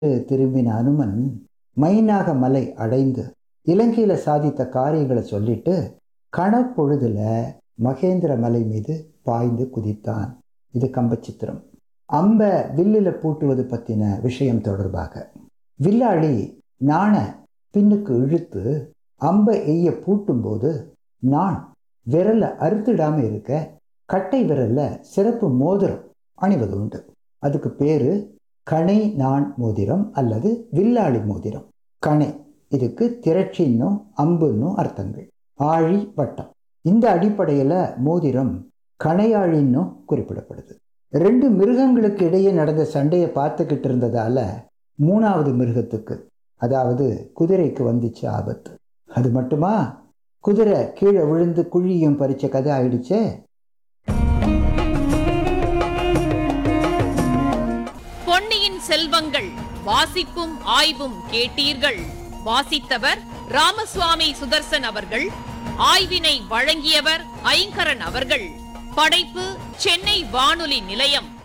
திரும்பின அனுமன் மைனாக மலை அடைந்து இலங்கையில சாதித்த காரியங்களை சொல்லிட்டு கணப்பொழுதுல மகேந்திர மலை மீது பாய்ந்து குதித்தான் இது கம்பச்சித்திரம் அம்ப வில்லில பூட்டுவது பத்தின விஷயம் தொடர்பாக வில்லாளி நாண பின்னுக்கு இழுத்து அம்ப எய்ய பூட்டும்போது நான் விரலை அறுத்துடாம இருக்க கட்டை விரல்ல சிறப்பு மோதிரம் அணிவது உண்டு அதுக்கு பேரு கணை நான் மோதிரம் அல்லது வில்லாளி மோதிரம் கணை இதுக்கு திரட்சின்னும் அம்புன்னும் அர்த்தங்கள் ஆழி வட்டம் இந்த அடிப்படையில் மோதிரம் கணையாழின்னும் குறிப்பிடப்படுது ரெண்டு மிருகங்களுக்கு இடையே நடந்த சண்டையை பார்த்துக்கிட்டு இருந்ததால மூணாவது மிருகத்துக்கு அதாவது குதிரைக்கு வந்துச்சு ஆபத்து அது மட்டுமா குதிரை கீழே விழுந்து குழியும் பறிச்ச கதை ஆயிடுச்சே பொன்னியின் செல்வங்கள் வாசிப்பும் ஆய்வும் கேட்டீர்கள் வாசித்தவர் ராமசுவாமி சுதர்சன் அவர்கள் ஆய்வினை வழங்கியவர் ஐங்கரன் அவர்கள் படைப்பு சென்னை வானொலி நிலையம்